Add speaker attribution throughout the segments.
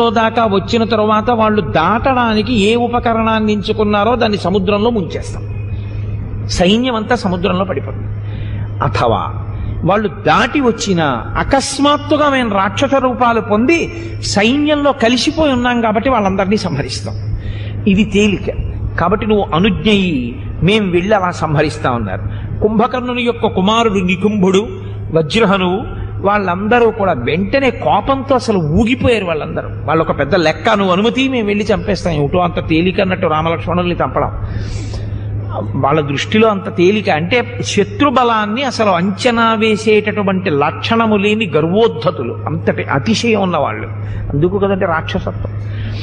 Speaker 1: దాకా వచ్చిన తరువాత వాళ్ళు దాటడానికి ఏ ఉపకరణాన్ని ఎంచుకున్నారో దాన్ని సముద్రంలో ముంచేస్తాం సైన్యం అంతా సముద్రంలో పడిపోతుంది అథవా వాళ్ళు దాటి వచ్చిన అకస్మాత్తుగా మేము రాక్షస రూపాలు పొంది సైన్యంలో కలిసిపోయి ఉన్నాం కాబట్టి వాళ్ళందరినీ సంహరిస్తాం ఇది తేలిక కాబట్టి నువ్వు అనుజ్ఞయి మేం వెళ్ళి అలా సంహరిస్తా ఉన్నారు కుంభకర్ణుని యొక్క కుమారుడు నికుంభుడు వజ్రహనువు వాళ్ళందరూ కూడా వెంటనే కోపంతో అసలు ఊగిపోయారు వాళ్ళందరూ వాళ్ళు ఒక పెద్ద లెక్క నువ్వు అనుమతి మేము వెళ్ళి చంపేస్తాం ఏమిటో అంత తేలిక అన్నట్టు రామలక్ష్మణుల్ని చంపడం వాళ్ళ దృష్టిలో అంత తేలిక అంటే శత్రు బలాన్ని అసలు అంచనా వేసేటటువంటి లక్షణము లేని గర్వోద్ధతులు అంతటి అతిశయం ఉన్నవాళ్ళు అందుకు కదంటే రాక్షసత్వం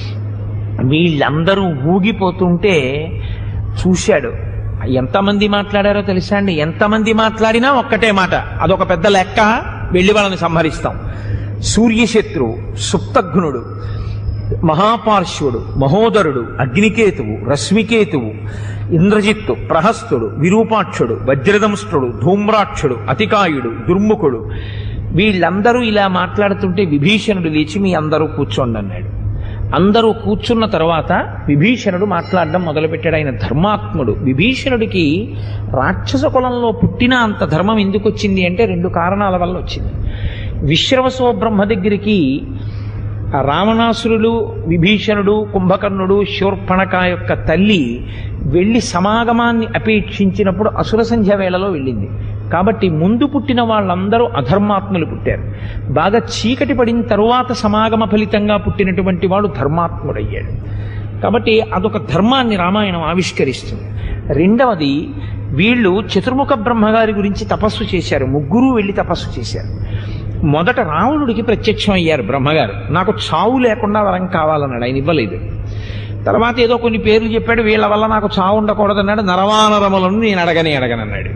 Speaker 1: వీళ్ళందరూ ఊగిపోతుంటే చూశాడు ఎంతమంది మాట్లాడారో తెలుసా అండి ఎంతమంది మాట్లాడినా ఒక్కటే మాట అదొక పెద్ద లెక్క వెళ్ళి వాళ్ళని సంహరిస్తాం సూర్యశత్రువు సుప్తఘ్నుడు మహాపార్శ్వుడు మహోదరుడు అగ్నికేతువు రశ్మికేతువు ఇంద్రజిత్తు ప్రహస్తుడు విరూపాక్షుడు వజ్రదంష్టుడు ధూమ్రాక్షుడు అతికాయుడు దుర్ముఖుడు వీళ్ళందరూ ఇలా మాట్లాడుతుంటే విభీషణుడు లేచి మీ అందరూ కూర్చోండి అన్నాడు అందరూ కూర్చున్న తర్వాత విభీషణుడు మాట్లాడడం మొదలుపెట్టాడు ఆయన ధర్మాత్ముడు విభీషణుడికి రాక్షస కులంలో పుట్టిన అంత ధర్మం ఎందుకు వచ్చింది అంటే రెండు కారణాల వల్ల వచ్చింది విశ్రవసో బ్రహ్మ దగ్గరికి ఆ రావణాసురుడు విభీషణుడు కుంభకర్ణుడు శూర్పణక యొక్క తల్లి వెళ్ళి సమాగమాన్ని అపేక్షించినప్పుడు అసుర సంధ్య వేళలో వెళ్ళింది కాబట్టి ముందు పుట్టిన వాళ్ళందరూ అధర్మాత్ములు పుట్టారు బాగా చీకటి పడిన తరువాత సమాగమ ఫలితంగా పుట్టినటువంటి వాడు ధర్మాత్ముడయ్యాడు కాబట్టి అదొక ధర్మాన్ని రామాయణం ఆవిష్కరిస్తుంది రెండవది వీళ్ళు చతుర్ముఖ బ్రహ్మగారి గురించి తపస్సు చేశారు ముగ్గురు వెళ్ళి తపస్సు చేశారు మొదట రావణుడికి ప్రత్యక్షం అయ్యారు బ్రహ్మగారు నాకు చావు లేకుండా వరం కావాలన్నాడు ఆయన ఇవ్వలేదు తర్వాత ఏదో కొన్ని పేర్లు చెప్పాడు వీళ్ళ వల్ల నాకు చావు ఉండకూడదన్నాడు నరవానరములను నేను అడగని అడగనన్నాడు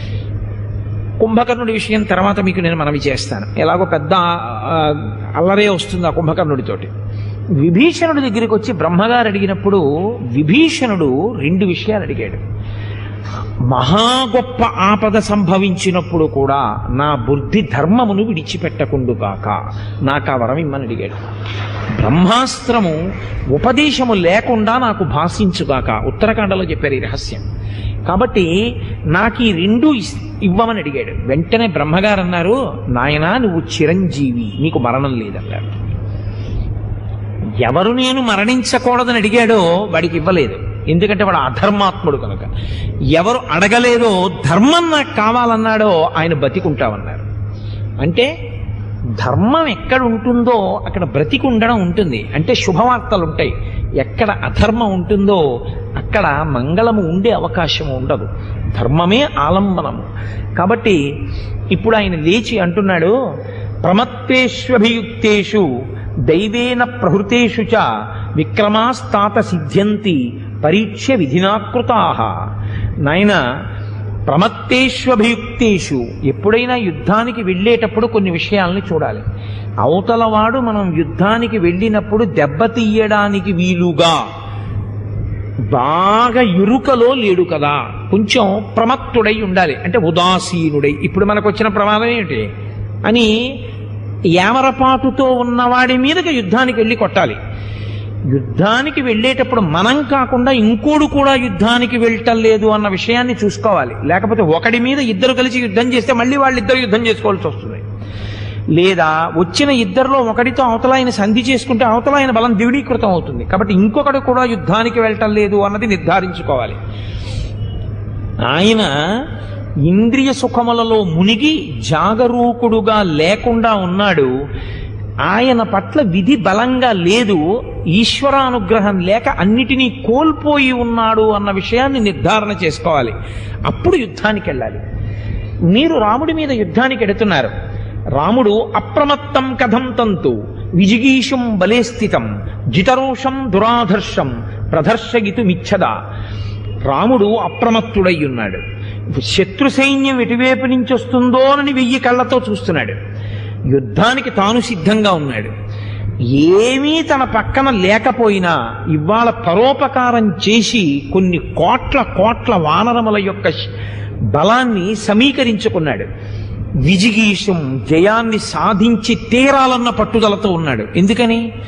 Speaker 1: కుంభకర్ణుడి విషయం తర్వాత మీకు నేను మనవి చేస్తాను ఎలాగో పెద్ద ఆ, అల్లరే వస్తుంది ఆ కుంభకర్ణుడితోటి విభీషణుడి దగ్గరికి వచ్చి బ్రహ్మగారు అడిగినప్పుడు విభీషణుడు రెండు విషయాలు అడిగాడు మహా గొప్ప ఆపద సంభవించినప్పుడు కూడా నా బుద్ధి ధర్మమును విడిచిపెట్టకుండు కాక నాకు ఆ వరం ఇమ్మని అడిగాడు బ్రహ్మాస్త్రము ఉపదేశము లేకుండా నాకు భాషించుగాక ఉత్తరాఖండలో చెప్పారు ఈ రహస్యం కాబట్టి నాకు ఈ రెండు ఇస్- ఇవ్వమని అడిగాడు వెంటనే బ్రహ్మగారు అన్నారు నాయనా నువ్వు చిరంజీవి నీకు మరణం లేదన్నారు ఎవరు నేను మరణించకూడదని అడిగాడో వాడికి ఇవ్వలేదు ఎందుకంటే వాడు అధర్మాత్ముడు కనుక ఎవరు అడగలేదో ధర్మం నాకు కావాలన్నాడో ఆయన బతికుంటామన్నారు అంటే ధర్మం ఎక్కడ ఉంటుందో అక్కడ బ్రతికి ఉండడం ఉంటుంది అంటే శుభవార్తలు ఉంటాయి ఎక్కడ అధర్మం ఉంటుందో అక్కడ మంగళము ఉండే అవకాశం ఉండదు ధర్మమే ఆలంబనము కాబట్టి ఇప్పుడు ఆయన లేచి అంటున్నాడు ప్రమత్తేష్వభియుక్తేషు దైవేన ప్రహృతేషు చ విక్రమాస్తాత సిద్ధ్యంతి పరీక్ష విధినాకృతా నాయన ప్రమత్తేష్వభియుక్తేషు ఎప్పుడైనా యుద్ధానికి వెళ్ళేటప్పుడు కొన్ని విషయాల్ని చూడాలి అవతలవాడు మనం యుద్ధానికి వెళ్ళినప్పుడు దెబ్బతీయడానికి వీలుగా బాగా ఇరుకలో లేడు కదా కొంచెం ప్రమత్తుడై ఉండాలి అంటే ఉదాసీనుడై ఇప్పుడు మనకు వచ్చిన ప్రమాదం ఏమిటి అని యామరపాటుతో ఉన్నవాడి మీదకి యుద్ధానికి వెళ్ళి కొట్టాలి యుద్ధానికి వెళ్ళేటప్పుడు మనం కాకుండా ఇంకోడు కూడా యుద్ధానికి వెళ్ళటం లేదు అన్న విషయాన్ని చూసుకోవాలి లేకపోతే ఒకడి మీద ఇద్దరు కలిసి యుద్ధం చేస్తే మళ్ళీ వాళ్ళిద్దరు యుద్ధం చేసుకోవాల్సి వస్తుంది లేదా వచ్చిన ఇద్దరిలో ఒకడితో అవతల ఆయన సంధి చేసుకుంటే అవతల ఆయన బలం ద్విడీకృతం అవుతుంది కాబట్టి ఇంకొకడు కూడా యుద్ధానికి వెళ్ళటం లేదు అన్నది నిర్ధారించుకోవాలి ఆయన ఇంద్రియ సుఖములలో మునిగి జాగరూకుడుగా లేకుండా ఉన్నాడు ఆయన పట్ల విధి బలంగా లేదు ఈశ్వరానుగ్రహం లేక అన్నిటినీ కోల్పోయి ఉన్నాడు అన్న విషయాన్ని నిర్ధారణ చేసుకోవాలి అప్పుడు యుద్ధానికి వెళ్ళాలి మీరు రాముడి మీద యుద్ధానికి ఎడుతున్నారు రాముడు అప్రమత్తం కథం తంతు విజిగీషుం బలే స్థితం జితరోషం దురాధర్షం ప్రదర్శగితుమిచ్చద రాముడు అప్రమత్తుడై ఉన్నాడు శత్రు సైన్యం ఎటువైపు నుంచి వస్తుందోనని వెయ్యి కళ్ళతో చూస్తున్నాడు యుద్ధానికి తాను సిద్ధంగా ఉన్నాడు ఏమీ తన పక్కన లేకపోయినా ఇవాళ పరోపకారం చేసి కొన్ని కోట్ల కోట్ల వానరముల యొక్క శ- బలాన్ని సమీకరించుకున్నాడు విజిగీషం జయాన్ని సాధించి తీరాలన్న పట్టుదలతో ఉన్నాడు ఎందుకని